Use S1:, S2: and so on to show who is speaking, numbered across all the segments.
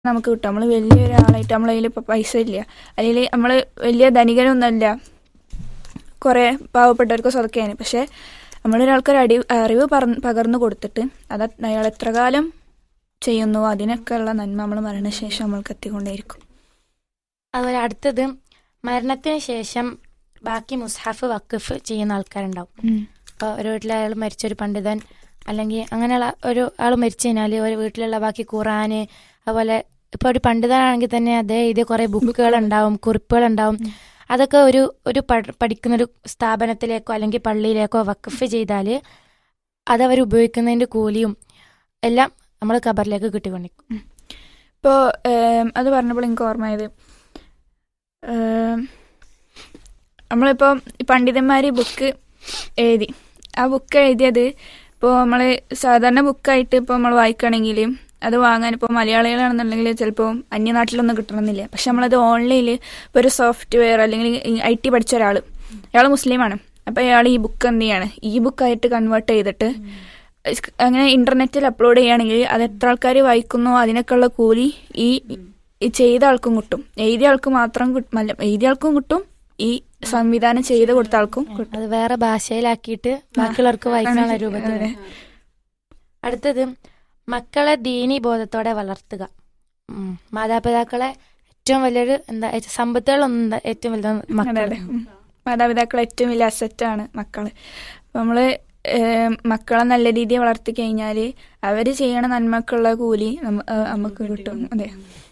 S1: നമുക്ക് കിട്ടും നമ്മൾ വലിയൊരാളായിട്ട് നമ്മളെ കയ്യിൽ ഇപ്പോൾ പൈസ ഇല്ല അല്ലെങ്കിൽ നമ്മൾ വലിയ ധനികനൊന്നുമല്ല കുറേ പാവപ്പെട്ടവർക്ക് സ്വതക്കെയാണ് പക്ഷേ നമ്മളൊരാൾക്കൊരു അടി അറിവ് പറ പകർന്നു കൊടുത്തിട്ട് അത് അയാൾ എത്ര കാലം ചെയ്യുന്നു അതിനൊക്കെ ഉള്ള നന്മ നമ്മൾ മരണശേഷം നമ്മൾക്ക് എത്തിക്കൊണ്ടേയിരിക്കും
S2: അതുപോലെ അടുത്തത് മരണത്തിന് ശേഷം ബാക്കി മുസ്ഹഫ് വഖഫ് ചെയ്യുന്ന ആൾക്കാരുണ്ടാവും ഇപ്പോൾ ഒരു വീട്ടിലെ അയാൾ മരിച്ച ഒരു പണ്ഡിതൻ അല്ലെങ്കിൽ അങ്ങനെയുള്ള ഒരു ആൾ മരിച്ചു കഴിഞ്ഞാൽ ഒരു വീട്ടിലുള്ള ബാക്കി ഖുറാന് അതുപോലെ ഇപ്പോൾ ഒരു പണ്ഡിതനാണെങ്കിൽ തന്നെ അതേ ഇത് കുറേ ബുക്കുകൾ ഉണ്ടാവും കുറിപ്പുകൾ ഉണ്ടാവും അതൊക്കെ ഒരു ഒരു പഠ- പഠിക്കുന്ന ഒരു സ്ഥാപനത്തിലേക്കോ അല്ലെങ്കിൽ പള്ളിയിലേക്കോ വഖഫ് ചെയ്താൽ അതവർ ഉപയോഗിക്കുന്നതിൻ്റെ കൂലിയും എല്ലാം നമ്മൾ ഖബറിലേക്ക് കിട്ടിക്കൊണ്ടിരിക്കും
S1: ഇപ്പോൾ അത് പറഞ്ഞപ്പോൾ എനിക്ക് ഓർമ്മയത് നമ്മളിപ്പോൾ പണ്ഡിതന്മാർ ബുക്ക് എഴുതി ആ ബുക്ക് എഴുതിയത് ഇപ്പോൾ നമ്മൾ സാധാരണ ബുക്കായിട്ട് ഇപ്പോൾ നമ്മൾ വായിക്കുകയാണെങ്കിൽ അത് വാങ്ങാൻ ഇപ്പോൾ മലയാളികളാണെന്നുണ്ടെങ്കിൽ ചിലപ്പോൾ അന്യനാട്ടിലൊന്നും കിട്ടണമെന്നില്ല പക്ഷെ നമ്മളത് ഓൺലൈനിൽ ഇപ്പോൾ ഒരു സോഫ്റ്റ്വെയർ അല്ലെങ്കിൽ ഐ ടി പഠിച്ച ഒരാൾ അയാൾ മുസ്ലിമാണ് അപ്പോൾ അയാൾ ഈ ബുക്ക് എന്ത് ചെയ്യാണ് ഈ ബുക്കായിട്ട് കൺവേർട്ട് ചെയ്തിട്ട് അങ്ങനെ ഇന്റർനെറ്റിൽ അപ്ലോഡ് ചെയ്യുകയാണെങ്കിൽ അത് എത്ര ആൾക്കാർ വായിക്കുന്നോ അതിനൊക്കെയുള്ള കൂലി ഈ ഈ ചെയ്ത ആൾക്കും കിട്ടും എഴുതിയ ആൾക്ക് മാത്രം കിട്ടും അല്ല എഴുതിയ ആൾക്കും കിട്ടും ഈ സംവിധാനം ചെയ്ത് കൊടുത്ത ആൾക്കും കിട്ടും
S2: അത് വേറെ ഭാഷയിലാക്കിയിട്ട് ബാക്കിയുള്ളവർക്ക് വായിക്കാനുള്ള രൂപത്തിൽ
S1: അതെ.
S2: അടുത്തത് മക്കളെ ദീനി ബോധത്തോടെ വളർത്തുക ഉം. മാതാപിതാക്കളെ ഏറ്റവും വലിയൊരു എന്താ ഏറ്റവും സമ്പത്തുകളൊന്നും എന്താ ഏറ്റവും വലുത്
S1: അതെ
S2: മക്കളെ
S1: അതെ ഉം. മാതാപിതാക്കൾ ഏറ്റവും വലിയ അസറ്റാണ് മക്കള് അപ്പൊ നമ്മള് ഏം, മക്കളെ നല്ല രീതിയിൽ വളർത്തി കഴിഞ്ഞാല് അവര് ചെയ്യണ നന്മക്കുള്ള കൂലി നമ്മ- ഏ, നമുക്ക് കിട്ടും അതെ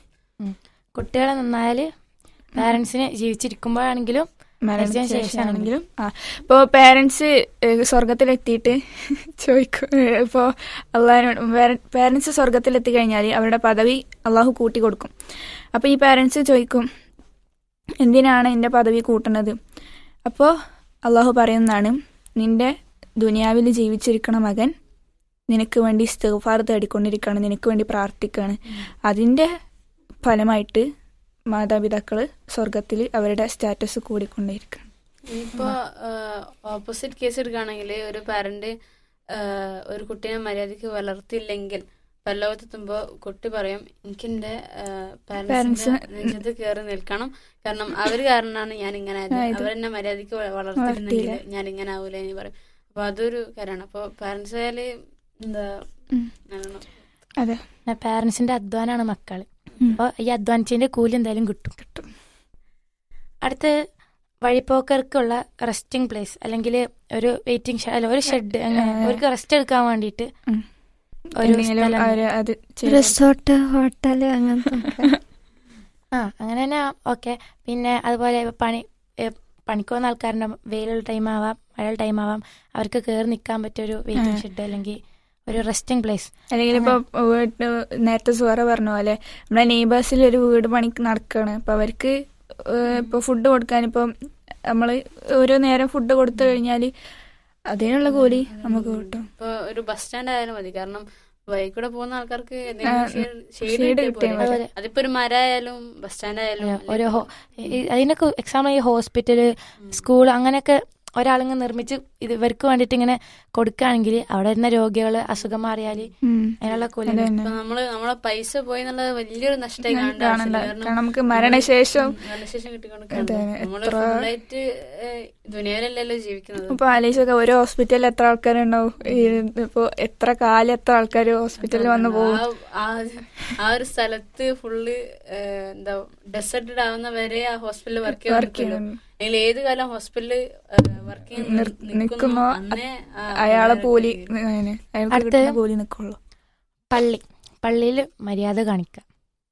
S2: കുട്ടികളെ നന്നായാല് പാരന്റ്സിന് ജീവിച്ചിരിക്കുമ്പോഴാണെങ്കിലും മരിച്ചതിന്
S1: മരണശേഷമാണെങ്കിലും ആ ഇപ്പോൾ പേരൻസ് സ്വർഗത്തിലെത്തിയിട്ട് ചോദിക്കും ഇപ്പോൾ അള്ളാഹിനോട് പേരൻസ് സ്വർഗത്തിലെത്തി കഴിഞ്ഞാൽ അവരുടെ പദവി അള്ളാഹു കൂട്ടി കൊടുക്കും അപ്പോൾ ഈ പേരൻസ് ചോദിക്കും എന്തിനാണ് എൻ്റെ പദവി കൂട്ടുന്നത് അപ്പോൾ അള്ളാഹു പറയുന്നതാണ് നിന്റെ ദുനിയാവിൽ ജീവിച്ചിരിക്കണ മകൻ നിനക്ക് വേണ്ടി ഇസ്തിഗ്ഫാർ തേടിക്കൊണ്ടിരിക്കുകയാണ് നിനക്ക് വേണ്ടി പ്രാർത്ഥിക്കുകയാണ് അതിൻ്റെ ഫലമായിട്ട് മാതാപിതാക്കൾ സ്വർഗത്തിൽ അവരുടെ സ്റ്റാറ്റസ് കൂടിക്കൊണ്ടേയിരിക്കും
S3: ഇപ്പൊ ഓപ്പോസിറ്റ് കേസ് എടുക്കുകയാണെങ്കിൽ ഒരു പാരന്റ് ഒരു കുട്ടീനെ മര്യാദയ്ക്ക് വളർത്തിയില്ലെങ്കിൽ പരലോകത്തെത്തുമ്പോ കുട്ടി പറയും എനിക്ക് എന്റെ പാരന്റ്സിന്റെ
S1: Parents-
S3: നെഞ്ചത്ത് കയറി നിൽക്കണം കാരണം അവര് കാരണമാണ് ഞാൻ ഇങ്ങനെ ആയത്
S1: ആയത്.
S3: അവരെന്നെ മര്യാദയ്ക്ക് വ- വളർത്തിയിരുന്നെങ്കിൽ
S1: വളർത്തിയില്ല.
S3: ഞാൻ ഇങ്ങനെ ആവൂല എന്ന് പറയും അപ്പൊ അതൊരു കാര്യമാണ് അപ്പൊ പാരന്റ്സ് ആയാല് എന്താ
S1: ഉം.
S3: നല്ലോണം
S1: അതെ
S2: പാരന്റ്സിന്റെ അധ്വാനാണ് മക്കള്
S1: ഉം.
S2: അപ്പോൾ ഈ അധ്വാനിച്ചതിന്റെ കൂലി എന്തായാലും കിട്ടും
S1: കിട്ടും
S2: അടുത്ത് വഴിപോക്കർക്കുള്ള റെസ്റ്റിംഗ് പ്ലേസ് അല്ലെങ്കിൽ ഒരു വെയിറ്റിംഗ് അല്ല ഒരു ഷെഡ് അങ്ങനെ
S1: ആ.
S2: അവർക്ക് റെസ്റ്റ് എടുക്കാൻ വേണ്ടിയിട്ട്
S1: ഉം.
S2: ഒരു
S1: എന്തെങ്കിലും
S2: സ്ഥലം.
S1: അവര് അത് ചെയ്ത്
S4: റിസോർട്ട് ഹോട്ടൽ അങ്ങനത്തെ
S2: ആ അങ്ങനെ തന്നെ ഓക്കെ പിന്നെ അതുപോലെ ഇപ്പൊ പണി ഏ, പണിക്ക് പോകുന്ന ആൾക്കാരുടെ വെയിലുള്ള ടൈം ആവാം മഴയുള്ള ടൈം ആവാം അവർക്ക് കയറി നിൽക്കാൻ പറ്റിയ ഒരു വെയിറ്റിംഗ്
S1: ആ.
S2: ഷെഡ് അല്ലെങ്കിൽ ഒരു റെസ്റ്റിംഗ് പ്ലേസ്
S1: അല്ലെങ്കിൽ ഇപ്പൊ വീട്ട് നേരത്തെ സുഹറ പറഞ്ഞ പോലെ നമ്മുടെ നെയ്ബേഴ്സിൽ ഒരു വീട് പണി നടക്കാണ് അപ്പൊ അവർക്ക് ഏഹ് ഇപ്പൊ ഫുഡ് കൊടുക്കാൻ ഇപ്പം നമ്മള് ഓരോ നേരം ഫുഡ് കൊടുത്തു കഴിഞ്ഞാല് അതിനുള്ള കൂലി നമുക്ക് കിട്ടും
S3: ഇപ്പൊ ഒരു ബസ് സ്റ്റാൻഡ് ആയാലും മതി കാരണം വഴി കൂടെ പോകുന്ന ആൾക്കാർക്ക്
S1: ആ,
S3: ഷെയ്ഡ്
S1: shade
S3: കിട്ടിയാൽ
S1: കിട്ടിയാൽ
S3: പോരെ.
S2: മതി.
S3: അതിപ്പോ ഒരു മരമായാലും ബസ് സ്റ്റാൻഡ് ആയാലും
S2: ഒരു ഹോ- ഈ- അതിനൊക്കെ എക്സാമ്പിൾ ഈ ഹോസ്പിറ്റല് സ്കൂൾ അങ്ങനെയൊക്കെ ഒരാളിങ്ങ് നിർമ്മിച്ച് ഇത് ഇവർക്ക് വേണ്ടിയിട്ട് ഇങ്ങനെ കൊടുക്കുകയാണെങ്കിൽ അവിടെ വരുന്ന രോഗികൾ അസുഖം മാറിയാൽ
S1: ഉം.
S2: അതിനുള്ള കൂലി
S1: അത്
S2: കിട്ടും.
S1: തന്നെ.
S3: ഇപ്പൊ നമ്മള് നമ്മളെ പൈസ പോയി എന്നുള്ളത് വലിയൊരു നഷ്ടമായി കാണേണ്ട
S1: കാണണ്ട
S3: ആവശ്യമില്ല.
S1: കാരണം
S3: കാരണം
S1: നമുക്ക് മരണശേഷം
S3: മരണശേഷം
S1: അതെ,
S3: കിട്ടിക്കൊണ്ടിരിക്കുന്നത് നമ്മള്
S1: എത്ര-
S3: ഫുള്ളായിട്ട് ദുനിയാവിലല്ലല്ലോ ജീവിക്കുന്നത്
S1: ഇപ്പൊ ആലോചിച്ചൊക്കെ ഒരു ഹോസ്പിറ്റലിൽ എത്ര ആൾക്കാരുണ്ടാവും ഈ ഇപ്പൊ എത്ര കാലം എത്ര ആൾക്കാർ ഹോസ്പിറ്റലിൽ വന്ന് പോകും
S3: ആ- ആ- ആ ഒരു സ്ഥലത്ത് ഫുള്ള് എന്താ ഡെസർട്ടഡ് ആവുന്ന വരെ ആ ഹോസ്പിറ്റലിൽ വർക്ക് ചെയ്യാൻ
S1: Work
S3: പറ്റുമല്ലോ
S1: ചെയ്യാൻ.
S3: അല്ലെങ്കിൽ ഏത് കാലം ഹോസ്പിറ്റലിൽ വർക്ക്
S1: നിർ- നിൽക്കുന്നോ
S3: അന്നേ ആ
S1: അയാളെ
S3: ആൾക്കാരെ
S1: കൂലി
S3: കിട്ടിയത്.
S1: അങ്ങനെ അയാൾക്ക്
S2: അടുത്ത-
S1: കിട്ടുന്ന കൂലി നിൽക്കുള്ളൂ
S2: പള്ളി പള്ളിയിൽ മര്യാദ കാണിക്കുക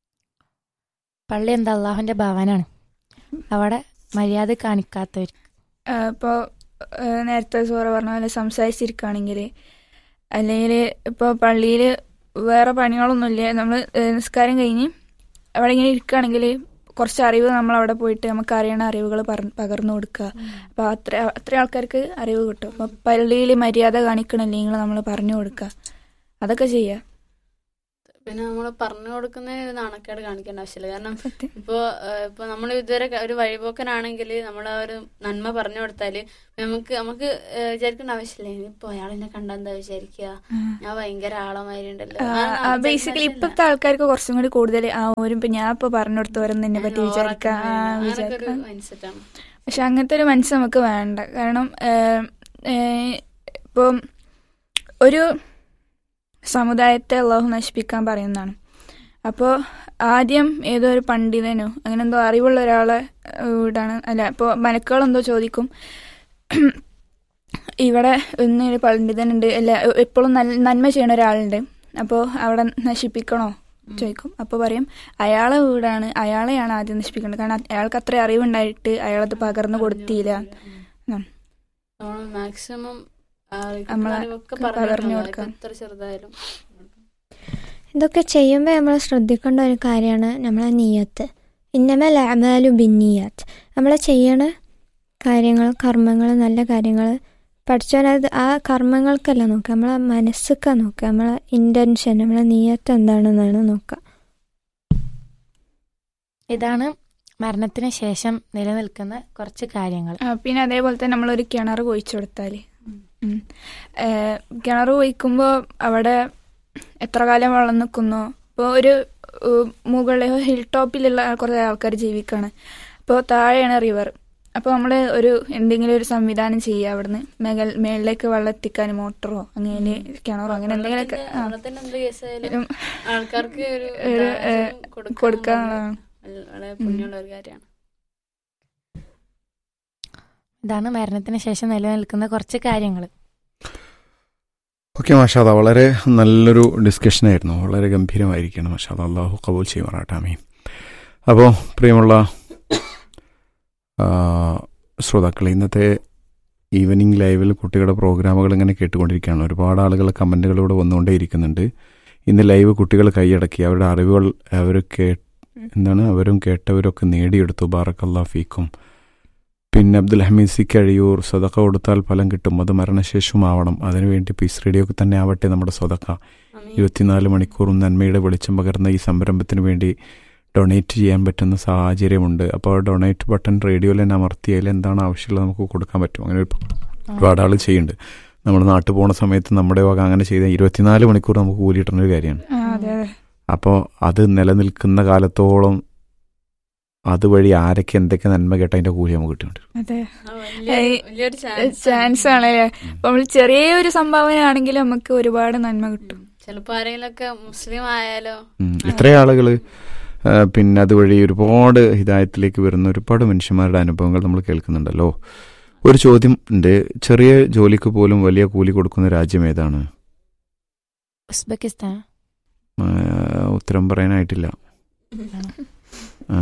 S2: പള്ളി എന്താ അള്ളാഹുവിന്റെ ഭവനാണ് അവിടെ മര്യാദ കാണിക്കാത്തവർ
S1: ഇപ്പോൾ നേരത്തെ സോറ പറഞ്ഞ പോലെ സംസാരിച്ചിരിക്കുകയാണെങ്കിൽ അല്ലെങ്കിൽ ഇപ്പോൾ പള്ളിയിൽ വേറെ പണികളൊന്നുമില്ല നമ്മൾ നിസ്കാരം കഴിഞ്ഞ് അവിടെ ഇങ്ങനെ ഇരിക്കുകയാണെങ്കിൽ കുറച്ച് അറിവ് നമ്മൾ അവിടെ പോയിട്ട് നമുക്ക് അറിയണ അറിവുകൾ പകർന്നു കൊടുക്കുക അപ്പോൾ അത്ര അത്ര ആൾക്കാർക്ക് അറിവ് കിട്ടും അപ്പോൾ പള്ളിയിൽ മര്യാദ കാണിക്കണില്ലെങ്കിൽ നമ്മൾ പറഞ്ഞു കൊടുക്കുക അതൊക്കെ ചെയ്യുക
S3: പിന്നെ നമ്മൾ പറഞ്ഞു കൊടുക്കുന്നതിന് ഒരു നാണക്കേട് കാണിക്കേണ്ട ആവശ്യമില്ല കാരണം
S1: സത്യം
S3: ഇപ്പോ ഏഹ്, ഇപ്പൊ നമ്മൾ ഇതുവരെ ക- ഒരു വഴിപോക്കനാണെങ്കിൽ നമ്മൾ ആ ഒരു നന്മ പറഞ്ഞു കൊടുത്താല് നമുക്ക് നമുക്ക് ഏഹ്, വിചാരിക്കേണ്ട ആവശ്യമില്ല ഇനിയിപ്പോ അയാൾ എന്നെ കണ്ടാ എന്താ വിചാരിക്കുക ഞാൻ ഭയങ്കര ആളമാതിരി ഉണ്ടല്ലോ
S1: ബേസിക്കലി ഇപ്പത്തെ ആൾക്കാർക്ക് കുറച്ചും കൂടി കൂടുതൽ ആ ഒരു ഇപ്പൊ ഞാൻ ഇപ്പൊ പറഞ്ഞു കൊടുത്തവരെന്ന് എന്നെ പറ്റി വിചാരിക്കാം ആ, വിചാരിക്കാം
S3: മൈൻഡ് ആണ്
S1: പക്ഷെ അങ്ങനത്തെ ഒരു മനസ്സ് നമുക്ക് വേണ്ട കാരണം ഏഹ്, ഏഹ്, ഇപ്പം ഒരു സമുദായത്തെ അള്ളാഹു നശിപ്പിക്കാൻ പറയുന്നതാണ് അപ്പോൾ ആദ്യം ഏതോ ഒരു പണ്ഡിതനോ അങ്ങനെ എന്തോ അറിവുള്ള ഒരാളെ ഏഹ്, വീടാണ് അല്ല ഇപ്പോൾ മലക്കുകളെന്തോ ചോദിക്കും ഇവിടെ ഇന്നൊരു പണ്ഡിതനുണ്ട് അല്ല എപ്പോഴും നന്മ ചെയ്യണ ഒരാളുണ്ട് അപ്പോൾ അവിടെ നശിപ്പിക്കണോ ചോദിക്കും അപ്പോൾ പറയും അയാളെ വീടാണ് അയാളെയാണ് ആദ്യം നശിപ്പിക്കേണ്ടത് കാരണം അയാൾക്ക് അത്ര അറിവുണ്ടായിട്ട് അയാളത് പകർന്നു കൊടുത്തില്ല ഉം.
S3: നമ്മൾ മാക്സിമം
S1: നമ്മളെ
S3: ഒക്കെ
S1: പകർന്നു
S3: പറഞ്ഞു
S1: കൊടുക്കാം.
S3: എത്ര ചെറുതായാലും
S4: ഇതൊക്കെ ചെയ്യുമ്പോൾ നമ്മൾ ശ്രദ്ധിക്കേണ്ട ഒരു കാര്യമാണ് നമ്മളെ നീയത്ത് ഇന്നമൽ അമാലു ബിന്നിയാത്ത് നമ്മൾ ചെയ്യണ കാര്യങ്ങൾ കർമ്മങ്ങൾ നല്ല കാര്യങ്ങൾ പഠിച്ചവനത് ആ കർമ്മങ്ങൾക്കല്ല നോക്കുക നമ്മളെ മനസ്സൊക്കെ നോക്കുക നമ്മളെ ഇൻറ്റൻഷൻ നമ്മളെ നീയത്ത് എന്താണെന്നാണ് നോക്കുക
S2: ഇതാണ് മരണത്തിന് ശേഷം നിലനിൽക്കുന്ന കുറച്ച് കാര്യങ്ങൾ
S1: ആ, പിന്നെ അതേപോലെ തന്നെ നമ്മളൊരു കിണർ കുഴിച്ചു കൊടുത്താല് ഉം. ഏഹ്, കിണർ കുഴിക്കുമ്പോൾ അവിടെ എത്ര കാലം വെള്ളം നിൽക്കുന്നോ ഇപ്പോൾ ഒരു ഉം, മുകളിൽ ഹിൽ ടോപ്പിലുള്ള കുറേ ആൾക്കാർ ജീവിക്കാണ് അപ്പോൾ താഴെയാണ് റിവർ അപ്പോൾ നമ്മൾ ഒരു എന്തെങ്കിലും ഒരു സംവിധാനം ചെയ്യുക അവിടുന്ന് മേകൾ മേളിലേക്ക് വെള്ളം എത്തിക്കാൻ മോട്ടറോ അങ്ങനെ കിണറോ അങ്ങനെ എന്തെങ്കിലുമൊക്കെ ആ,
S3: വെള്ളത്തിന് എന്ത് കേസായാലും
S1: ഒരു-
S3: ആൾക്കാർക്ക് ഒരു
S1: ഒരു,
S3: ദാഹജലം
S1: ഏഹ്,
S3: കൊടുക്കുക
S1: കൊടുക്കാനുള്ളതാണ്
S3: എന്നുള്ളത് വളരെ പുണ്യമുള്ള ഒരു കാര്യമാണ്
S2: ഇതാണ് മരണത്തിന് ശേഷം നിലനിൽക്കുന്ന കുറച്ച് കാര്യങ്ങൾ
S5: ഓക്കെ മാഷാദ വളരെ നല്ലൊരു ഡിസ്കഷൻ ആയിരുന്നു വളരെ ഗംഭീരമായിരിക്കണം മാഷാദ അള്ളാഹു കബൂൽ ചെയ്യുമാറാട്ടെ അമീൻ അപ്പോൾ പ്രിയമുള്ള ആ, ശ്രോതാക്കളെ ഇന്നത്തെ ഈവനിങ് ലൈവിൽ കുട്ടികളുടെ പ്രോഗ്രാമുകൾ ഇങ്ങനെ കേട്ടുകൊണ്ടിരിക്കുകയാണ് ഒരുപാട് ആളുകൾ കമൻറ്റുകളിലൂടെ വന്നുകൊണ്ടേയിരിക്കുന്നുണ്ട് ഇന്ന് ലൈവ് കുട്ടികൾ കൈയടക്കി അവരുടെ അറിവുകൾ അവർ കേ എന്താണ് അവരും കേട്ടവരൊക്കെ നേടിയെടുത്തു ബാറക്കല്ലാ ഫീക്കും പിന്നെ അബ്ദുൽ ഹമീദ് സി കഴിയൂർ സ്വതക്ക കൊടുത്താൽ ഫലം കിട്ടും അത് മരണശേഷമാവണം അതിനുവേണ്ടി പീസ് റേഡിയോക്ക് തന്നെ ആവട്ടെ നമ്മുടെ സ്വതക്ക
S3: ആമീൻ.
S5: ഇരുപത്തിനാല് മണിക്കൂറും നന്മയുടെ വെളിച്ചം പകർന്ന ഈ സംരംഭത്തിന് വേണ്ടി ഡൊണേറ്റ് ചെയ്യാൻ പറ്റുന്ന സാഹചര്യമുണ്ട് അപ്പോൾ ഡൊണേറ്റ് ബട്ടൺ റേഡിയോയിൽ തന്നെ അമർത്തിയാൽ എന്താണ് ആവശ്യമുള്ളത് നമുക്ക് കൊടുക്കാൻ പറ്റും അങ്ങനെ ഒരു ഒരുപാട് ആൾ ചെയ്യുന്നുണ്ട് നമ്മൾ നാട്ടിൽ പോണ സമയത്ത് നമ്മുടെ വക അങ്ങനെ ചെയ്ത ഇരുപത്തിനാല് മണിക്കൂർ നമുക്ക് കൂലി കിട്ടുന്ന ഒരു കാര്യമാണ്
S1: ആ അതെ അതെ
S5: അപ്പോൾ അത് നിലനിൽക്കുന്ന കാലത്തോളം അതുവഴി ആരൊക്കെ എന്തൊക്കെ നന്മ കേട്ട അതിന്റെ കൂലി നമുക്ക് കിട്ടുന്നുണ്ട്
S1: അതെ
S3: ആ, വലിയ-
S1: ഏയ്,
S3: വലിയൊരു
S1: ചാൻസ് ആണല്ലേ അപ്പൊ നമ്മൾ ചെറിയൊരു സംഭാവന ആണെങ്കിലും നമുക്ക് ഒരുപാട് നന്മ കിട്ടും
S3: ചിലപ്പോ ആരെങ്കിലൊക്കെ മുസ്ലിം ആയാലോ
S5: ഉം. ഇത്രയും ആളുകൾ പിന്നെ അതുവഴി ഒരുപാട് ഹിതായത്തിലേക്ക് വരുന്ന ഒരുപാട് മനുഷ്യന്മാരുടെ അനുഭവങ്ങൾ നമ്മൾ കേൾക്കുന്നുണ്ടല്ലോ ഒരു ചോദ്യം ഉണ്ട് ചെറിയ ജോലിക്ക് പോലും വലിയ കൂലി കൊടുക്കുന്ന രാജ്യം ഏതാണ്
S2: ഉസ്ബെക്കിസ്ഥാൻ
S5: ആ, ഉത്തരം പറയാനായിട്ടില്ല ആ.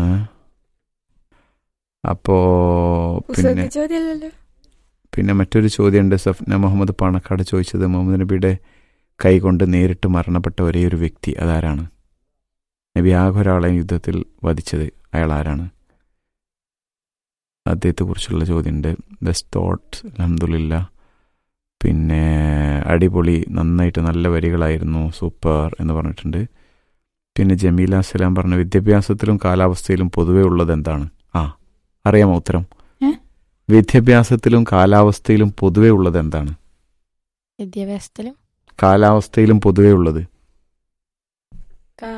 S5: അപ്പോ പിന്നെ
S1: പുസ്തക ചോദ്യമല്ലല്ലോ
S5: പിന്നെ മറ്റൊരു ചോദ്യമുണ്ട് സഫ്ന മുഹമ്മദ് പാണക്കാട് ചോദിച്ചത് മുഹമ്മദ് നബിയുടെ കൈകൊണ്ട് നേരിട്ട് മരണപ്പെട്ട ഒരേ ഒരു വ്യക്തി അതാരാണ് നബി ആകെ ഒരാളെ യുദ്ധത്തിൽ വധിച്ചത് അയാൾ ആരാണ് അദ്ദേഹത്തെക്കുറിച്ചുള്ള ചോദ്യമുണ്ട് ബെസ്റ്റ് തോട്ട് അലഹമുല്ല പിന്നെ അടിപൊളി നന്നായിട്ട് നല്ല വരികളായിരുന്നു സൂപ്പർ എന്ന് പറഞ്ഞിട്ടുണ്ട് പിന്നെ ജമീല സലാം പറഞ്ഞ വിദ്യാഭ്യാസത്തിലും കാലാവസ്ഥയിലും പൊതുവെ ഉള്ളത് എന്താണ് ആ അറിയാമോ ഉത്തരം
S1: ഏ?
S5: വിദ്യാഭ്യാസത്തിലും കാലാവസ്ഥയിലും പൊതുവെ ഉള്ളത് എന്താണ്
S2: വിദ്യാഭ്യാസത്തിലും
S5: കാലാവസ്ഥയിലും പൊതുവെ ഉള്ളത്
S3: കാ-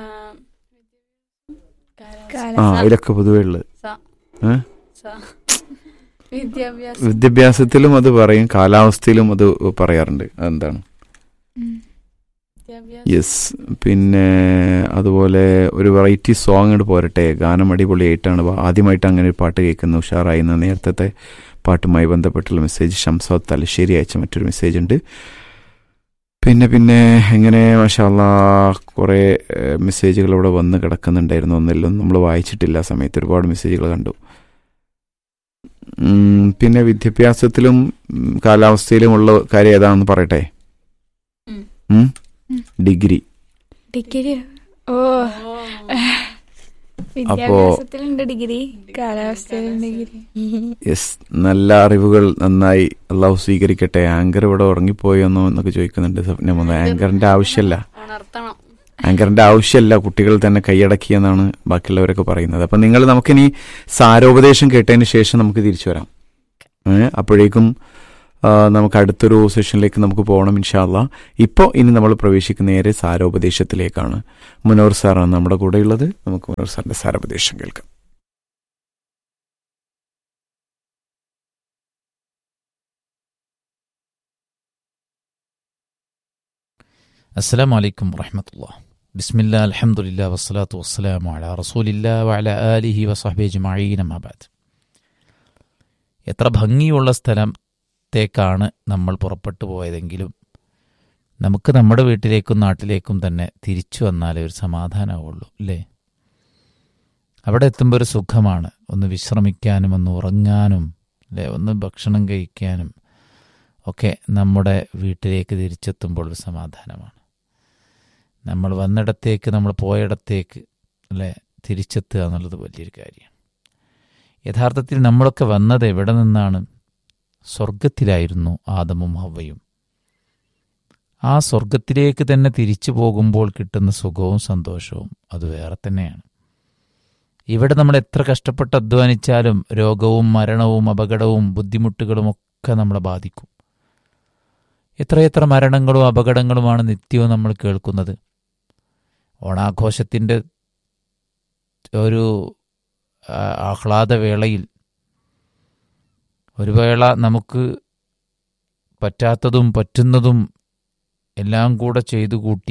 S1: കാലാവസ്ഥ.
S5: ആ ഇതിലൊക്കെ പൊതുവെ ഉള്ളത്
S3: സ-
S5: ഏ?
S3: സ- വിദ്യാഭ്യാസം
S5: വിദ്യാഭ്യാസത്തിലും അത് പറയും കാലാവസ്ഥയിലും അത് പറയാറുണ്ട് അതെന്താണ്
S1: ഉം.
S3: വിദ്യാഭ്യാസം
S5: യെസ് പിന്നെ അതുപോലെ ഒരു വെറൈറ്റി സോങ് ഇങ്ങോട്ട് പോരട്ടെ ഗാനം അടിപൊളിയായിട്ടാണ് വ- ആദ്യമായിട്ട് അങ്ങനെ ഒരു പാട്ട് കേൾക്കുന്നത് ഉഷാറായി എന്ന നേരത്തെ പാട്ടുമായി ബന്ധപ്പെട്ടുള്ള മെസ്സേജ് ഷംസാദ് തലശ്ശേരി അയച്ച മറ്റൊരു മെസ്സേജ് ഉണ്ട് പിന്നെ പിന്നെ എങ്ങനെ മഷാല്ല കുറേ ഏഹ്, മെസ്സേജുകൾ ഇവിടെ വന്ന് കിടക്കുന്നുണ്ടായിരുന്നു ഒന്നെല്ലാം നമ്മൾ വായിച്ചിട്ടില്ല ആ സമയത്ത് ഒരുപാട് മെസ്സേജുകൾ കണ്ടു ഉം, പിന്നെ വിദ്യാഭ്യാസത്തിലും ഉം, കാലാവസ്ഥയിലുമുള്ള കാര്യം ഏതാണെന്ന് പറയട്ടെ
S3: ഉം.
S5: ഉം?
S1: ഉം.
S5: ഡിഗ്രി
S1: ഡിഗ്രി ഓ
S3: ഓ.
S1: വിദ്യാഭ്യാസത്തിലുണ്ട് ഡിഗ്രി കാലാവസ്ഥയിലുണ്ട് ഡിഗ്രി
S5: യെസ് നല്ല അറിവുകൾ നന്നായി അള്ളാഹു സ്വീകരിക്കട്ടെ ആങ്കർ ഇവിടെ ഉറങ്ങിപ്പോയെന്നോ എന്നൊക്കെ ചോദിക്കുന്നുണ്ട് സ്വപ്നം ആങ്കറിന്റെ ആവശ്യമല്ല
S3: ഉണർത്തണം
S5: ആങ്കറിന്റെ ആവശ്യമല്ല കുട്ടികൾ തന്നെ കൈയടക്കി എന്നാണ് ബാക്കിയുള്ളവരൊക്കെ പറയുന്നത് അപ്പൊ നിങ്ങൾ നമുക്കിനി സാരോപദേശം കേട്ടതിന് ശേഷം നമുക്ക് തിരിച്ചു വരാം ഏ, അപ്പോഴേക്കും ആ, നമുക്ക് അടുത്തൊരു സെഷനിലേക്ക് നമുക്ക് പോകണം ഇൻഷാല്ല ഇപ്പോൾ ഇനി നമ്മൾ പ്രവേശിക്കുന്ന നേരെ സാരോപദേശത്തിലേക്കാണ് മുനോർ സാറാണ് നമ്മുടെ കൂടെയുള്ളത് നമുക്ക് മുനോർ സാറിന്റെ സാരോപദേശം കേൾക്കാം
S6: السلام عليكم ورحمة الله بسم الله الحمد لله والصلاة والسلام على رسول الله وعلى آله وصحبه أجمعين ما بعد എത്ര ഭംഗിയുള്ള സ്ഥലത്തേക്കാണ് നമ്മൾ പുറപ്പെട്ടു പോയതെങ്കിലും നമുക്ക് നമ്മുടെ വീട്ടിലേക്കും നാട്ടിലേക്കും തന്നെ തിരിച്ചു വന്നാലേ ഒരു സമാധാനമാവുള്ളൂ അല്ലേ അവിടെ എത്തുമ്പോൾ ഒരു സുഖമാണ് ഒന്ന് വിശ്രമിക്കാനും ഒന്ന് ഉറങ്ങാനും അല്ലേ ഒന്ന് ഭക്ഷണം കഴിക്കാനും ഒക്കെ നമ്മുടെ വീട്ടിലേക്ക് തിരിച്ചെത്തുമ്പോൾ ഒരു സമാധാനമാണ് നമ്മൾ വന്നിടത്തേക്ക് നമ്മൾ പോയിടത്തേക്ക് അല്ലേ തിരിച്ചെത്തുക എന്നുള്ളത് വലിയൊരു കാര്യമാണ് യഥാർത്ഥത്തിൽ നമ്മളൊക്കെ വന്നത് എവിടെ നിന്നാണ് സ്വർഗത്തിലായിരുന്നു ആദമും ഹവയും ആ സ്വർഗത്തിലേക്ക് തന്നെ തിരിച്ചു പോകുമ്പോൾ കിട്ടുന്ന സുഖവും സന്തോഷവും അത് വേറെ തന്നെയാണ് ഇവിടെ നമ്മൾ എത്ര കഷ്ടപ്പെട്ട് അധ്വാനിച്ചാലും രോഗവും മരണവും അപകടവും ബുദ്ധിമുട്ടുകളും ഒക്കെ നമ്മളെ ബാധിക്കും എത്രയെത്ര മരണങ്ങളും അപകടങ്ങളുമാണ് നിത്യവും നമ്മൾ കേൾക്കുന്നത് ഓണാഘോഷത്തിൻ്റെ ഒരു ആ, ആഹ്ലാദവേളയിൽ ഒരു വേള നമുക്ക് പറ്റാത്തതും പറ്റുന്നതും എല്ലാം കൂടെ ചെയ്തു കൂട്ടി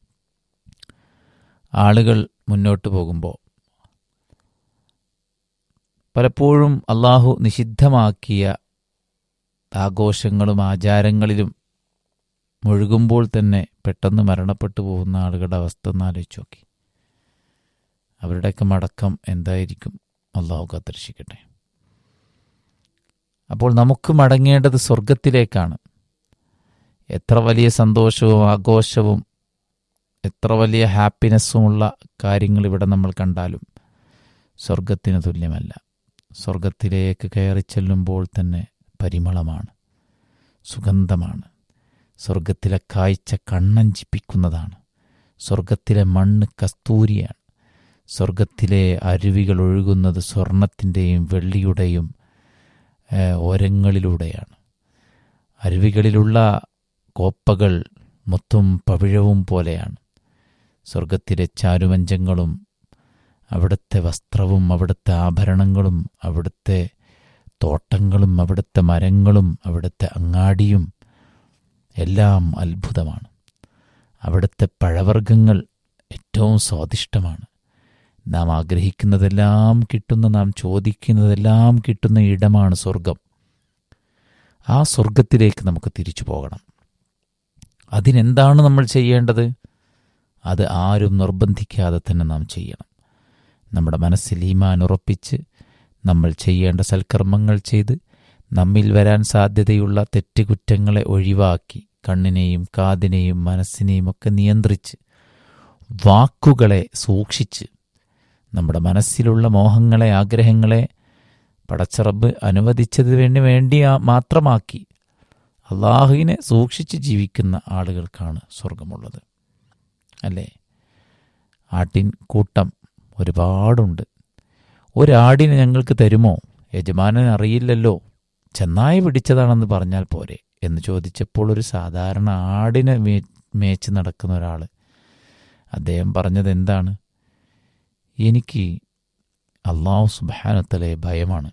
S6: ആളുകൾ മുന്നോട്ട് പോകുമ്പോൾ പലപ്പോഴും അള്ളാഹു നിഷിദ്ധമാക്കിയ ആഘോഷങ്ങളും ആചാരങ്ങളിലും മുഴുകുമ്പോൾ തന്നെ പെട്ടെന്ന് മരണപ്പെട്ടു പോകുന്ന ആളുകളുടെ അവസ്ഥ ഒന്ന് ആലോചിച്ച് നോക്കി അവരുടെയൊക്കെ മടക്കം എന്തായിരിക്കും അള്ളാഹു കാത്തിരക്ഷിക്കട്ടെ അപ്പോൾ നമുക്ക് മടങ്ങേണ്ടത് സ്വർഗത്തിലേക്കാണ് എത്ര വലിയ സന്തോഷവും ആഘോഷവും എത്ര വലിയ ഹാപ്പിനെസ്സുമുള്ള കാര്യങ്ങൾ ഇവിടെ നമ്മൾ കണ്ടാലും സ്വർഗത്തിന് തുല്യമല്ല സ്വർഗത്തിലേക്ക് കയറി ചെല്ലുമ്പോൾ തന്നെ പരിമളമാണ് സുഗന്ധമാണ് സ്വർഗത്തിലെ കാഴ്ച കണ്ണഞ്ചിപ്പിക്കുന്നതാണ് സ്വർഗത്തിലെ മണ്ണ് കസ്തൂരിയാണ് സ്വർഗത്തിലെ അരുവികൾ ഒഴുകുന്നത് സ്വർണത്തിൻ്റെയും വെള്ളിയുടെയും ഏഹ്, ഓരങ്ങളിലൂടെയാണ് അരുവികളിലുള്ള കോപ്പകൾ മുത്തും പവിഴവും പോലെയാണ് സ്വർഗത്തിലെ ചാരുമഞ്ചങ്ങളും അവിടുത്തെ വസ്ത്രവും അവിടുത്തെ ആഭരണങ്ങളും അവിടുത്തെ തോട്ടങ്ങളും അവിടുത്തെ മരങ്ങളും അവിടുത്തെ അങ്ങാടിയും എല്ലാം അത്ഭുതമാണ് അവിടുത്തെ പഴവർഗ്ഗങ്ങൾ ഏറ്റവും സ്വാദിഷ്ടമാണ് നാം ആഗ്രഹിക്കുന്നതെല്ലാം കിട്ടുന്ന നാം ചോദിക്കുന്നതെല്ലാം കിട്ടുന്ന ഇടമാണ് സ്വർഗം ആ സ്വർഗത്തിലേക്ക് നമുക്ക് തിരിച്ചു പോകണം അതിനെന്താണ് നമ്മൾ ചെയ്യേണ്ടത് അത് ആരും നിർബന്ധിക്കാതെ തന്നെ നാം ചെയ്യണം നമ്മുടെ മനസ്സിൽ ഈമാൻ ഉറപ്പിച്ച് നമ്മൾ ചെയ്യേണ്ട സൽക്കർമ്മങ്ങൾ ചെയ്ത് നമ്മിൽ വരാൻ സാധ്യതയുള്ള തെറ്റുകുറ്റങ്ങളെ ഒഴിവാക്കി കണ്ണിനെയും കാതിനെയും മനസ്സിനെയും ഒക്കെ നിയന്ത്രിച്ച് വാക്കുകളെ സൂക്ഷിച്ച് നമ്മുടെ മനസ്സിലുള്ള മോഹങ്ങളെ ആഗ്രഹങ്ങളെ പടച്ചറബ് അനുവദിച്ചതിന് വേണ്ടി വേണ്ടി ആ- മാത്രമാക്കി അള്ളാഹുവിനെ സൂക്ഷിച്ച് ജീവിക്കുന്ന ആളുകൾക്കാണ് സ്വർഗമുള്ളത് അല്ലേ ആട്ടിൻ കൂട്ടം ഒരുപാടുണ്ട് ഒരാടിനെ ഞങ്ങൾക്ക് തരുമോ യജമാനൻ അറിയില്ലല്ലോ ചെന്നായി പിടിച്ചതാണെന്ന് പറഞ്ഞാൽ പോരെ എന്ന് ചോദിച്ചപ്പോൾ ഒരു സാധാരണ ആടിനെ മേ മേച്ച് നടക്കുന്ന ഒരാൾ അദ്ദേഹം പറഞ്ഞത് എന്താണ് എനിക്ക് അള്ളാഹു സുബാനത്തലെ ഭയമാണ്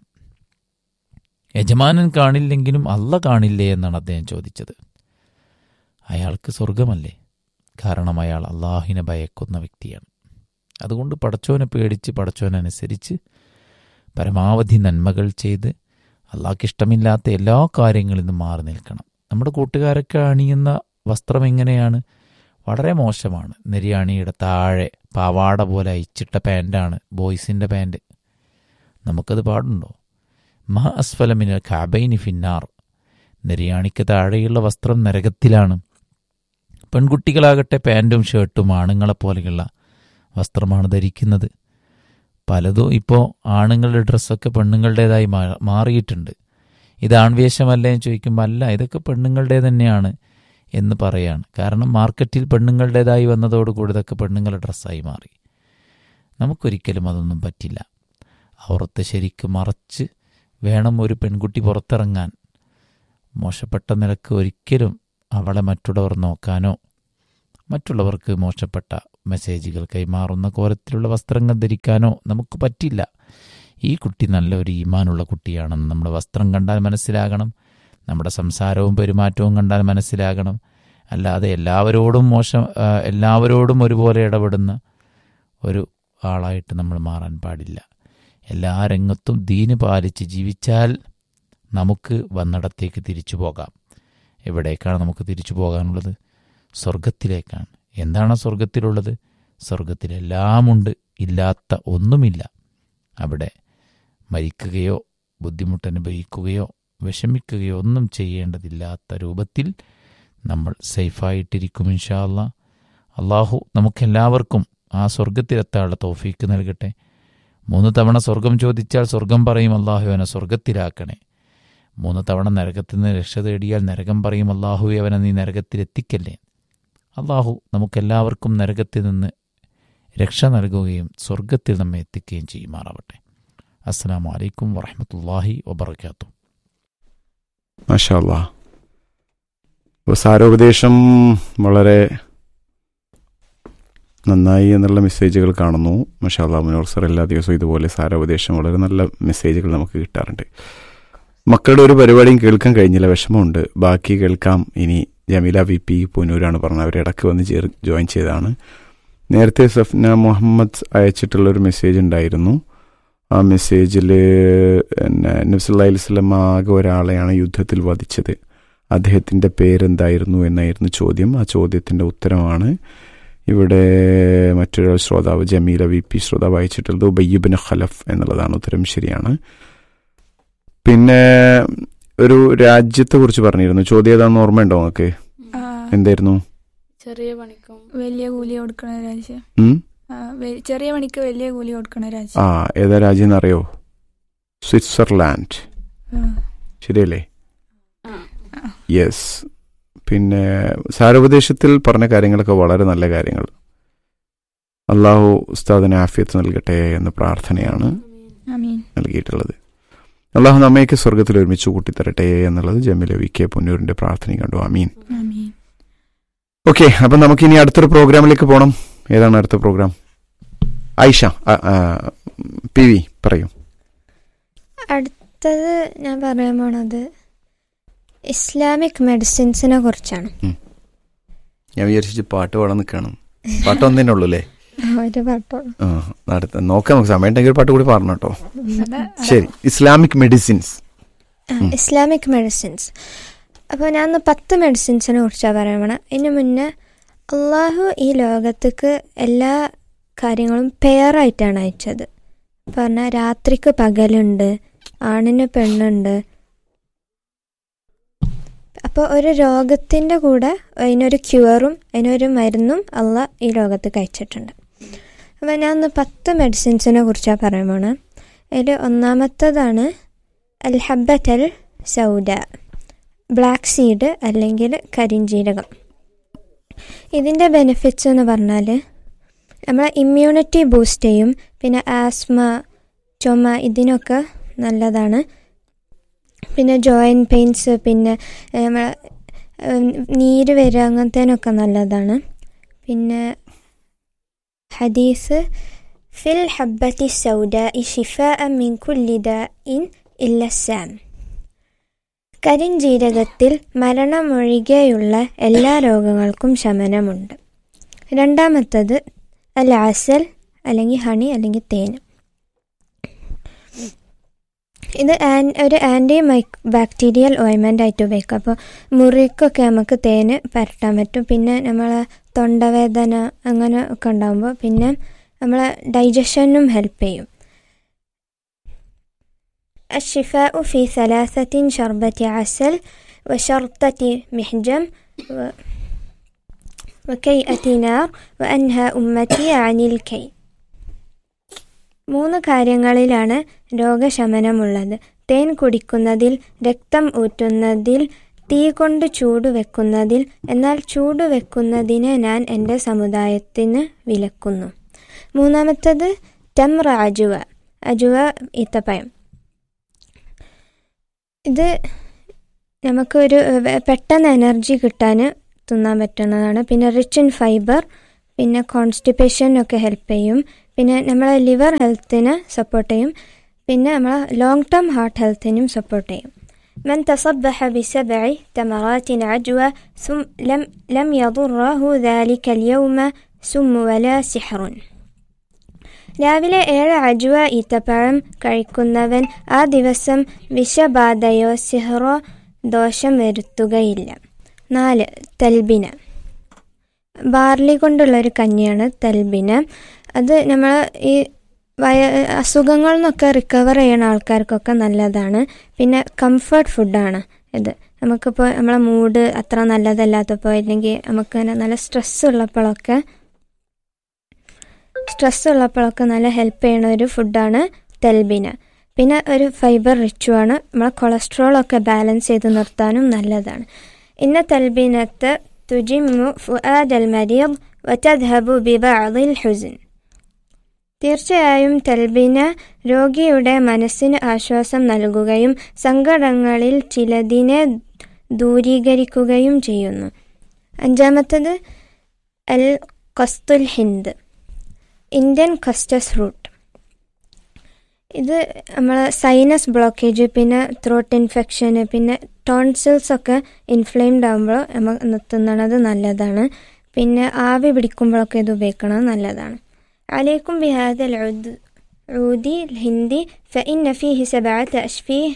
S6: യജമാനൻ കാണില്ലെങ്കിലും അല്ല കാണില്ലേ എന്നാണ് അദ്ദേഹം ചോദിച്ചത് അയാൾക്ക് സ്വർഗമല്ലേ കാരണം അയാൾ അള്ളാഹിനെ ഭയക്കുന്ന വ്യക്തിയാണ് അതുകൊണ്ട് പടച്ചോനെ പേടിച്ച് പടച്ചോനനുസരിച്ച് പരമാവധി നന്മകൾ ചെയ്ത് അള്ളാഹ്ക്ക് ഇഷ്ടമില്ലാത്ത എല്ലാ കാര്യങ്ങളിൽ നിന്നും മാറി നിൽക്കണം നമ്മുടെ കൂട്ടുകാരൊക്കെ അണിയുന്ന വസ്ത്രം എങ്ങനെയാണ് വളരെ മോശമാണ് നെരിയാണിയുടെ താഴെ പാവാട പോലെ അയച്ചിട്ട പാൻറ്റാണ് ബോയ്സിൻ്റെ പാൻറ് നമുക്കത് പാടുണ്ടോ മഹ അസ്ഫലമിന് കാബൈനി ഫിന്നാർ നെരിയാണിക്ക് താഴെയുള്ള വസ്ത്രം നരകത്തിലാണ് പെൺകുട്ടികളാകട്ടെ പാൻറ്റും ഷർട്ടും ആണുങ്ങളെപ്പോലെയുള്ള വസ്ത്രമാണ് ധരിക്കുന്നത് പലതും ഇപ്പോൾ ആണുങ്ങളുടെ ഡ്രസ്സൊക്കെ പെണ്ണുങ്ങളുടേതായി മാ- മാറിയിട്ടുണ്ട് ഇത് ആൺവേഷമല്ല എന്ന് ചോദിക്കുമ്പോൾ അല്ല ഇതൊക്കെ പെണ്ണുങ്ങളുടെ തന്നെയാണ് എന്ന് പറയാണ് കാരണം മാർക്കറ്റിൽ പെണ്ണുങ്ങളുടേതായി വന്നതോടുകൂടി ഇതൊക്കെ പെണ്ണുങ്ങളുടെ ഡ്രസ്സായി മാറി നമുക്കൊരിക്കലും അതൊന്നും പറ്റില്ല ഔറത്ത് ശരിക്ക് മറച്ച് വേണം ഒരു പെൺകുട്ടി പുറത്തിറങ്ങാൻ മോശപ്പെട്ട നിലക്ക് ഒരിക്കലും അവളെ മറ്റുള്ളവർ നോക്കാനോ മറ്റുള്ളവർക്ക് മോശപ്പെട്ട മെസ്സേജുകൾ കൈമാറുന്ന കോലത്തിലുള്ള വസ്ത്രങ്ങൾ ധരിക്കാനോ നമുക്ക് പറ്റില്ല ഈ കുട്ടി നല്ലൊരു ഈമാനുള്ള കുട്ടിയാണെന്ന് നമ്മുടെ വസ്ത്രം കണ്ടാൽ മനസ്സിലാകണം നമ്മുടെ സംസാരവും പെരുമാറ്റവും കണ്ടാൽ മനസ്സിലാകണം അല്ലാതെ എല്ലാവരോടും മോശം ആ, എല്ലാവരോടും ഒരുപോലെ ഇടപെടുന്ന ഒരു ആളായിട്ട് നമ്മൾ മാറാൻ പാടില്ല എല്ലാ രംഗത്തും ദീന് പാലിച്ച് ജീവിച്ചാൽ നമുക്ക് വന്നിടത്തേക്ക് തിരിച്ചു പോകാം എവിടേക്കാണ് നമുക്ക് തിരിച്ചു പോകാനുള്ളത് സ്വർഗത്തിലേക്കാണ് എന്താണ് സ്വർഗത്തിലുള്ളത് സ്വർഗത്തിലെല്ലാമുണ്ട് ഇല്ലാത്ത ഒന്നുമില്ല അവിടെ മരിക്കുകയോ ബുദ്ധിമുട്ടനുഭവിക്കുകയോ വിഷമിക്കുകയോ ഒന്നും ചെയ്യേണ്ടതില്ലാത്ത രൂപത്തിൽ നമ്മൾ സേഫായിട്ടിരിക്കും ഇൻഷാ അല്ലാ അള്ളാഹു നമുക്കെല്ലാവർക്കും ആ സ്വർഗത്തിലെത്താനുള്ള തോഫീക്ക് നൽകട്ടെ മൂന്ന് തവണ സ്വർഗം ചോദിച്ചാൽ സ്വർഗം പറയും അള്ളാഹു അവനെ സ്വർഗത്തിലാക്കണേ മൂന്ന് തവണ നരകത്തിൽ നിന്ന് രക്ഷ തേടിയാൽ നരകം പറയും അള്ളാഹു അവനെ നീ നരകത്തിലെത്തിക്കല്ലേ അള്ളാഹു നമുക്കെല്ലാവർക്കും നരകത്തിൽ നിന്ന് രക്ഷ നൽകുകയും സ്വർഗത്തിൽ നമ്മെ എത്തിക്കുകയും ചെയ്യുമാറാവട്ടെ അസ്സാം വലൈക്കും വറഹമത്തല്ലാഹി വബർക്കാത്തു
S5: മാഷാ അല്ലാ അപ്പോൾ സാരോപദേശം വളരെ നന്നായി എന്നുള്ള മെസ്സേജുകൾ കാണുന്നു മാഷാ അല്ലാ മുനോർ സർ എല്ലാ ദിവസവും ഇതുപോലെ സാരോപദേശം വളരെ നല്ല മെസ്സേജുകൾ നമുക്ക് കിട്ടാറുണ്ട് മക്കളുടെ ഒരു പരിപാടിയും കേൾക്കാൻ കഴിഞ്ഞില്ല വിഷമമുണ്ട് ബാക്കി കേൾക്കാം ഇനി ജമീല വി പി പുനൂരാണ് പറഞ്ഞത് അവർ ഇടയ്ക്ക് വന്ന് ചേർ ജോയിൻ ചെയ്തതാണ് നേരത്തെ സഫ്ന മുഹമ്മദ് അയച്ചിട്ടുള്ള ഒരു മെസ്സേജ് ഉണ്ടായിരുന്നു ആ മെസ്സേജിൽ പിന്നെ നബ്സല്ലാ വസ്ലം ആകെ ഒരാളെയാണ് യുദ്ധത്തിൽ വധിച്ചത് അദ്ദേഹത്തിൻ്റെ പേരെന്തായിരുന്നു എന്നായിരുന്നു ചോദ്യം ആ ചോദ്യത്തിൻ്റെ ഉത്തരമാണ് ഇവിടെ മറ്റൊരു ശ്രോതാവ് ജമീല വി പി ശ്രോതാവ് അയച്ചിട്ടുള്ളത് ഉബയ്യബിന് ഖലഫ് എന്നുള്ളതാണ് ഉത്തരം ശരിയാണ് പിന്നെ ഒരു രാജ്യത്തെ കുറിച്ച് പറഞ്ഞിരുന്നു ചോദ്യം ഏതാണെന്ന് ഓർമ്മയുണ്ടോ നിങ്ങൾക്ക്
S1: ആ,
S5: എന്തായിരുന്നു
S3: ചെറിയ പണിക്കും
S1: വലിയ കൂലി കൊടുക്കണ രാജ്യം
S5: ഉം?
S1: ആ, വെ- ചെറിയ പണിക്ക് വലിയ കൂലി കൊടുക്കണ രാജ്യം
S5: ആ ഏതാ രാജ്യം എന്നറിയോ സ്വിറ്റ്സർലാൻഡ്
S1: ആ.
S5: ശരിയല്ലേ
S3: ആ
S5: യെസ് പിന്നെ സാരോപദേശത്തിൽ പറഞ്ഞ കാര്യങ്ങളൊക്കെ വളരെ നല്ല കാര്യങ്ങൾ അള്ളാഹു ഉസ്താദിന് ആഫിയത്ത് നൽകട്ടെ എന്ന പ്രാർത്ഥനയാണ്
S1: ആമീൻ
S5: നൽകിയിട്ടുള്ളത് അള്ളാഹു നമ്മയൊക്കെ സ്വർഗത്തിൽ ഒരുമിച്ച് കൂട്ടിത്തരട്ടെ എന്നുള്ളത് ജമീല വി കെ പുന്നൂരിന്റെ പ്രാർത്ഥനയും കണ്ടു അമീൻ
S1: ആമീൻ
S5: ഓക്കെ അപ്പം നമുക്ക് ഇനി അടുത്തൊരു പ്രോഗ്രാമിലേക്ക് പോകണം ഏതാണ് അടുത്ത പ്രോഗ്രാം ഐഷ ആ, ആ, പി വി പറയൂ
S4: അടുത്തത് ഞാൻ പറയാൻ പോണത് ഇസ്ലാമിക് മെഡിസിൻസിനെ കുറിച്ചാണ്
S5: ഞാൻ വിചാരിച്ചു പാട്ട് പാടാൻ നിൽക്കണം പാട്ട് ഒന്നേ ഉള്ളൂ അല്ലേ
S4: ഒരു പാട്ടോളൂ
S5: ആ അടുത്ത നോക്കാം നമുക്ക് സമയം ഉണ്ടെങ്കിൽ ഒരു പാട്ട് കൂടി പറഞ്ഞു കേട്ടോ
S1: അതാ
S5: ശരി ഇസ്ലാമിക് മെഡിസിൻസ്
S4: ആ,
S5: ഉം.
S4: ഇസ്ലാമിക് മെഡിസിൻസ് അപ്പോൾ ഞാൻ ഇന്ന് പത്ത് മെഡിസിൻസിനെ കുറിച്ചാണ് പറയാൻ പോണത് ഇതിന് മുന്നേ അള്ളാഹു ഈ ലോകത്തേക്ക് എല്ലാ കാര്യങ്ങളും പെയറായിട്ടാണ് അയച്ചത് പറഞ്ഞാൽ രാത്രിക്ക് പകലുണ്ട് ആണിന് പെണ്ണുണ്ട് അപ്പോൾ ഒരു രോഗത്തിൻ്റെ കൂടെ അതിനൊരു ക്യൂറും അതിനൊരു മരുന്നും അള്ള ഈ ലോകത്തേക്ക് അയച്ചിട്ടുണ്ട് അപ്പോൾ ഞാൻ ഇന്ന് പത്ത് മെഡിസിൻസിനെ കുറിച്ചാണ് പറയാൻ പോണത് അതിൽ ഒന്നാമത്തതാണ് അൽ ഹബ്ബത്തൽ സൗദ ബ്ലാക്ക് സീഡ് അല്ലെങ്കിൽ കരിഞ്ജീരകം ഇതിൻ്റെ ബെനിഫിറ്റ്സ് എന്ന് പറഞ്ഞാൽ നമ്മളെ ഇമ്മ്യൂണിറ്റി ബൂസ്റ്റ് ചെയ്യും പിന്നെ ആസ്മ ചുമ ഇതിനൊക്കെ നല്ലതാണ് പിന്നെ ജോയിൻറ്റ് പെയിൻസ് പിന്നെ ഏഹ്, നമ്മളെ ഉം, നീര് വരിക അങ്ങനത്തേനൊക്കെ നല്ലതാണ് പിന്നെ ഹദീസ് ഫിൽ ഹബ്ബത്തി സൗദ ഷിഫ മിൻ കുല്ലി ദാഇൻ ഇല്ല സാം കരിഞ്ജീരകത്തിൽ മരണമൊഴികെയുള്ള എല്ലാ രോഗങ്ങൾക്കും ശമനമുണ്ട് രണ്ടാമത്തത് അൽ അസൽ അല്ലെങ്കിൽ ഹണി അല്ലെങ്കിൽ തേൻ ഇത് ആൻ ഒരു ആൻറ്റി മൈക് ബാക്ടീരിയൽ ഓയിൻമെൻ്റ് ആയിട്ട് ഉപയോഗിക്കാം അപ്പോൾ മുറിക്കൊക്കെ നമുക്ക് തേന് പരട്ടാൻ പറ്റും പിന്നെ നമ്മളെ തൊണ്ടവേദന അങ്ങനെ ഒക്കെ ഉണ്ടാകുമ്പോൾ പിന്നെ നമ്മളെ ഡൈജഷനും ഹെൽപ്പ് ചെയ്യും الشفاء في ثلاثة شربة عسل وشرطة محجم و... وكيئة نار وأنهى أمتي عن الكي മൂന്ന് കാര്യങ്ങളിലാണ് രോഗശമനമുള്ളത് തേൻ കുടിക്കുന്നതിൽ രക്തം ഊറ്റുന്നതിൽ തീ കൊണ്ട് ചൂട് വെക്കുന്നതിൽ എന്നാൽ ചൂട് വെക്കുന്നതിനെ ഞാൻ എൻ്റെ സമുദായത്തിന് വിലക്കുന്നു മൂന്നാമത്തത് തമ്ര അജുവ അജുവ ഈത്തപ്പഴം ഇത് നമുക്കൊരു വെ- പെട്ടെന്ന് എനർജി കിട്ടാൻ തിന്നാൻ പറ്റുന്നതാണ് പിന്നെ റിച്ച് ഇൻ ഫൈബർ പിന്നെ കോൺസ്റ്റിപ്പേഷനൊക്കെ ഹെൽപ്പ് ചെയ്യും പിന്നെ നമ്മളെ ലിവർ ഹെൽത്തിന് സപ്പോർട്ട് ചെയ്യും പിന്നെ നമ്മളെ ലോങ് ടേം ഹാർട്ട് ഹെൽത്തിനും സപ്പോർട്ട് ചെയ്യും من تصبح بسبع تمرات عجوة ثم لم, لم يضره ذلك اليوم سم ولا سحر രാവിലെ ഏഴ് അജുവ ഈത്തപ്പഴം കഴിക്കുന്നവൻ ആ ദിവസം വിഷബാധയോ സിഹറോ ദോഷം വരുത്തുകയില്ല നാല് തൽബിന ബാർലി കൊണ്ടുള്ള ഒരു കഞ്ഞിയാണ് തൽബിന അത് നമ്മൾ ഈ വയ അസുഖങ്ങളിൽ നിന്നൊക്കെ റിക്കവർ ചെയ്യുന്ന ആൾക്കാർക്കൊക്കെ നല്ലതാണ് പിന്നെ കംഫർട്ട് ഫുഡാണ് ഇത് നമുക്കിപ്പോൾ നമ്മളെ മൂഡ് അത്ര നല്ലതല്ലാത്തപ്പോൾ അല്ലെങ്കിൽ നമുക്ക് അങ്ങനെ നല്ല സ്ട്രെസ് ഉള്ളപ്പോഴൊക്കെ സ്ട്രെസ് ഉള്ളപ്പോഴൊക്കെ നല്ല ഹെൽപ്പ് ചെയ്യുന്ന ഒരു ഫുഡാണ് തെൽബിന പിന്നെ ഒരു ഫൈബർ റിച്ചുമാണ് നമ്മളെ കൊളസ്ട്രോളൊക്കെ ബാലൻസ് ചെയ്ത് നിർത്താനും നല്ലതാണ് ഇന്ന തെൽബിനത്ത് തുജിമു ഫുആദൽ മരീദ് വതദ്ഹബു ബിബഅദിൽ ഹുസ്ൻ തീർച്ചയായും തെൽബിന രോഗിയുടെ മനസ്സിന് ആശ്വാസം നൽകുകയും സങ്കടങ്ങളിൽ ചിലതിനെ ദൂരീകരിക്കുകയും ചെയ്യുന്നു അഞ്ചാമത്തത് അൽ കസ്തുൽ ഹിന്ദ് ഇന്ത്യൻ കസ്റ്റസ് റൂട്ട് ഇത് നമ്മൾ സൈനസ് ബ്ലോക്കേജ് പിന്നെ ത്രോട്ട് ഇൻഫെക്ഷന് പിന്നെ ടോൺസിൽസ് ഒക്കെ ഇൻഫ്ലെയിംഡ് ആകുമ്പോൾ നമ്മൾ തിന്നണത് നല്ലതാണ് പിന്നെ ആവി പിടിക്കുമ്പോഴൊക്കെ ഇത് ഉപയോഗിക്കണത് നല്ലതാണ് عليكم بهذا العود عودي الهندي فإن فيه سبعة أشفيه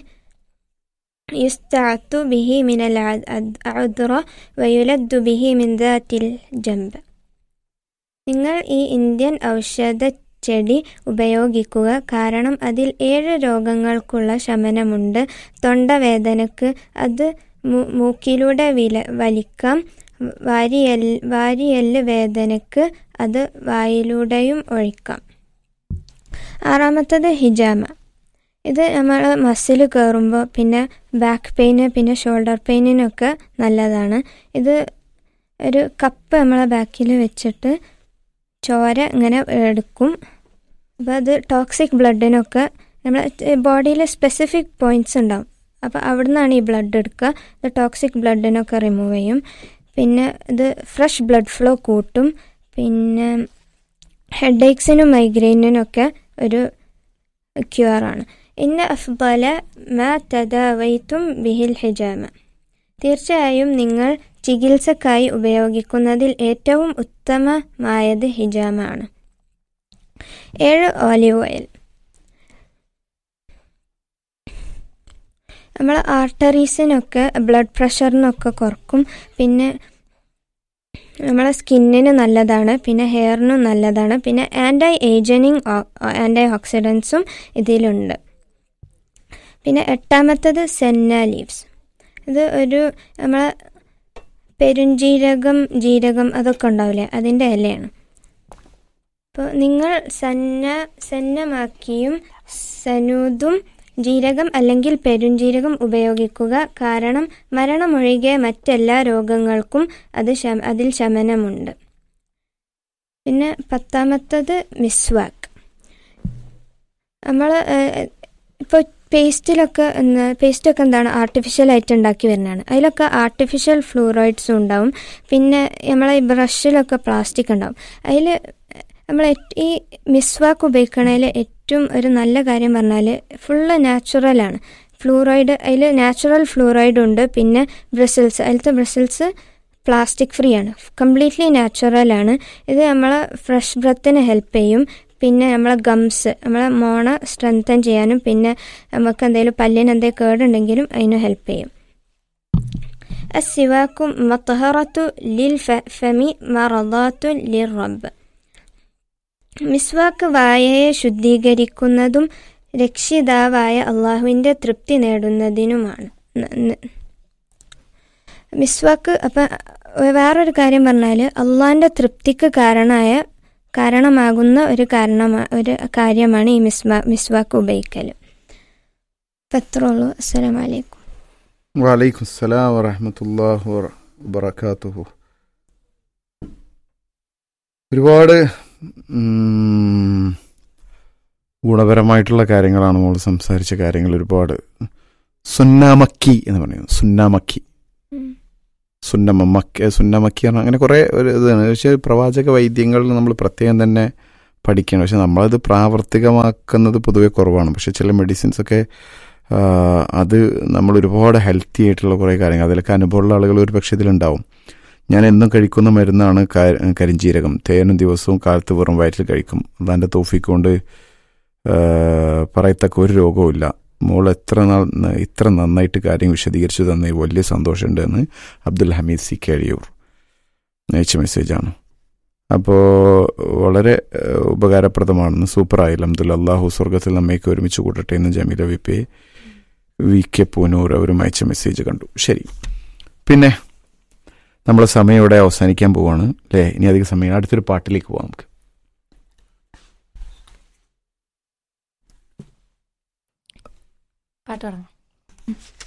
S4: يستعط به من العذرة ويلد به من ذات الجنب നിങ്ങൾ ഈ ഇന്ത്യൻ ഔഷധ ചെടി ഉപയോഗിക്കുക കാരണം അതിൽ ഏഴ് രോഗങ്ങൾക്കുള്ള ശമനമുണ്ട് തൊണ്ടവേദനക്ക് അത് മൂ- മൂക്കിലൂടെ വില വലിക്കാം വാരിയൽ വാരിയല്ല് വേദനക്ക് അത് വായിലൂടെയും ഒഴിക്കാം ആറാമത്തത് ഹിജാമ ഇത് നമ്മൾ മസിൽ കയറുമ്പോൾ പിന്നെ ബാക്ക് പെയിന് പിന്നെ ഷോൾഡർ പെയിനിനൊക്കെ നല്ലതാണ് ഇത് ഒരു കപ്പ് നമ്മളെ ബാക്കിൽ വെച്ചിട്ട് ചോര ഇങ്ങനെ എടുക്കും അപ്പോൾ അത് ടോക്സിക് ബ്ലഡിനൊക്കെ നമ്മളെ ബോഡിയിൽ സ്പെസിഫിക് പോയിന്റ്സ് ഉണ്ടാവും അപ്പോൾ അവിടെ നിന്നാണ് ഈ ബ്ലഡ് എടുക്കുക ഇത് ടോക്സിക് ബ്ലഡിനൊക്കെ റിമൂവ് ചെയ്യും പിന്നെ ഇത് ഫ്രഷ് ബ്ലഡ് ഫ്ലോ കൂട്ടും പിന്നെ ഹെഡേക്സിനും മൈഗ്രെയിനിനൊക്കെ ഒരു ക്യൂറാണ് ഇന്ന അഫ്ബല മാ തദാവൈത്തും ബിഹിൽ ഹിജാമ തീർച്ചയായും നിങ്ങൾ ചികിത്സക്കായി ഉപയോഗിക്കുന്നതിൽ ഏറ്റവും ഉത്തമമായത് ഹിജാമാണ് ഏഴ് ഓലിവ് ഓയിൽ നമ്മൾ ആർട്ടറീസിനൊക്കെ ബ്ലഡ് പ്രഷറിനൊക്കെ കുറക്കും പിന്നെ നമ്മളെ സ്കിന്നിന് നല്ലതാണ് പിന്നെ ഹെയറിനും നല്ലതാണ് പിന്നെ ആൻറ്റി ഏജനിങ് ആൻറ്റി ഓക്സിഡൻസും ഇതിലുണ്ട് പിന്നെ എട്ടാമത്തത് സെന്ന ലീവ്സ് ഇത് ഒരു നമ്മളെ പെരുംജീരകം ജീരകം അതൊക്കെ ഉണ്ടാവില്ലേ അതിൻ്റെ ഇലയാണ് അപ്പോൾ നിങ്ങൾ സന്ന സന്നമാക്കിയും സനൂതും ജീരകം അല്ലെങ്കിൽ പെരുംജീരകം ഉപയോഗിക്കുക കാരണം മരണമൊഴികെ മറ്റെല്ലാ രോഗങ്ങൾക്കും അത് ശമ അതിൽ ശമനമുണ്ട് പിന്നെ പത്താമത്തത് മിസ്വാക്ക് നമ്മൾ ഇപ്പോൾ പേസ്റ്റിലൊക്കെ പേസ്റ്റൊക്കെ എന്താണ് ആർട്ടിഫിഷ്യൽ ആയിട്ട് ഉണ്ടാക്കി വരുന്നതാണ് അതിലൊക്കെ ആർട്ടിഫിഷ്യൽ ഫ്ലൂറോയിഡ്സും ഉണ്ടാവും പിന്നെ നമ്മളെ ഈ ബ്രഷിലൊക്കെ പ്ലാസ്റ്റിക് ഉണ്ടാവും അതിൽ നമ്മൾ ഈ മിസ്വാക്ക് ഉപയോഗിക്കണതിൽ ഏറ്റവും ഒരു നല്ല കാര്യം പറഞ്ഞാൽ ഫുള്ള് നാച്ചുറലാണ് ഫ്ലൂറോയിഡ് അതിൽ നാച്ചുറൽ ഫ്ലൂറോയിഡ് ഉണ്ട് പിന്നെ ബ്രിസിൽസ് അതിലത്തെ ബ്രിസിൽസ് പ്ലാസ്റ്റിക് ഫ്രീ ആണ് കംപ്ലീറ്റ്ലി നാച്ചുറലാണ് ഇത് നമ്മളെ ഫ്രഷ് ബ്രത്തിന് ഹെൽപ്പ് ചെയ്യും പിന്നെ നമ്മളെ ഗംസ് നമ്മളെ മോണ സ്ട്രെങ്തൻ ചെയ്യാനും പിന്നെ നമുക്ക് എന്തെങ്കിലും പല്ലിന് എന്തെങ്കിലും കേടുണ്ടെങ്കിലും അതിന് ഹെൽപ്പ് ചെയ്യും അസിവാക്കു മത്തഹറത്തു ലിൽ ഫമി മറദാത്തു ലിർ റബ്ബ് മിസ്വാക്ക് വായയെ ശുദ്ധീകരിക്കുന്നതും രക്ഷിതാവായ അള്ളാഹുവിൻ്റെ തൃപ്തി നേടുന്നതിനുമാണ് മിസ്വാക്ക് അപ്പം വേറൊരു കാര്യം പറഞ്ഞാൽ അള്ളാഹിൻ്റെ തൃപ്തിക്ക് കാരണമായ കാരണമാകുന്ന ഒരു കാരണമാ ഒരു കാര്യമാണ് ഈ മിസ്വാ മിസ്വാക്ക് ഉപയോഗിക്കൽ അപ്പം അത്രേ ഉള്ളൂ അസ്സലാമലൈക്കും
S5: വലൈക്കും അസ്സലാം വറഹമത്തല്ലാഹു വബർക്കാത്തുഹു ഒരുപാട് ഉം, ഗുണപരമായിട്ടുള്ള കാര്യങ്ങളാണ് നമ്മൾ സംസാരിച്ച കാര്യങ്ങൾ ഒരുപാട് സുന്നാമക്കി എന്ന് പറയുന്നത് സുന്നാമക്കി സുന്നമ മക്ക സുന്നമക്കി പറഞ്ഞാൽ അങ്ങനെ കുറേ ഒരു ഇതാണ് പക്ഷേ പ്രവാചക വൈദ്യങ്ങളിൽ നമ്മൾ പ്രത്യേകം തന്നെ പഠിക്കണം പക്ഷെ നമ്മളത് പ്രാവർത്തികമാക്കുന്നത് പൊതുവെ കുറവാണ് പക്ഷെ ചില മെഡിസിൻസ് ഒക്കെ ആ, അത് നമ്മൾ ഒരുപാട് ഹെൽത്തി ആയിട്ടുള്ള കുറേ കാര്യങ്ങൾ അതിലൊക്കെ അനുഭവമുള്ള ആളുകൾ ഒരു പക്ഷേ ഇതിലുണ്ടാവും ഞാൻ എന്നും കഴിക്കുന്ന മരുന്നാണ് ക- കരിഞ്ജീരകം തേനും ദിവസവും കാലത്ത് വെറും വയറ്റിൽ കഴിക്കും അതാൻ്റെ തോഫിക്ക് കൊണ്ട് ആ, പറയത്തക്ക ഒരു രോഗവുമില്ല മോൾ എത്ര നാൾ ഇത്ര നന്നായിട്ട് കാര്യം വിശദീകരിച്ചു തന്ന വലിയ സന്തോഷമുണ്ട് എന്ന് അബ്ദുൽ ഹമീദ് സി കഴിയൂർ അയച്ച മെസ്സേജാണ് അപ്പോൾ വളരെ ഏഹ്, ഉപകാരപ്രദമാണെന്ന് സൂപ്പറായി അബ്ദുൽ അള്ളാഹു സ്വർഗത്തിൽ നമ്മയൊക്കെ ഒരുമിച്ച് കൂട്ടട്ടെ എന്ന് Jameela V P V K Poonoor അവരും അയച്ച മെസ്സേജ് കണ്ടു ശരി പിന്നെ നമ്മളെ സമയം ഇവിടെ അവസാനിക്കാൻ പോവാണ് അല്ലേ ഇനി അധികം സമയം അടുത്തൊരു പാട്ടിലേക്ക് പോവാം നമുക്ക്
S2: പാട്ട് തുടങ്ങാം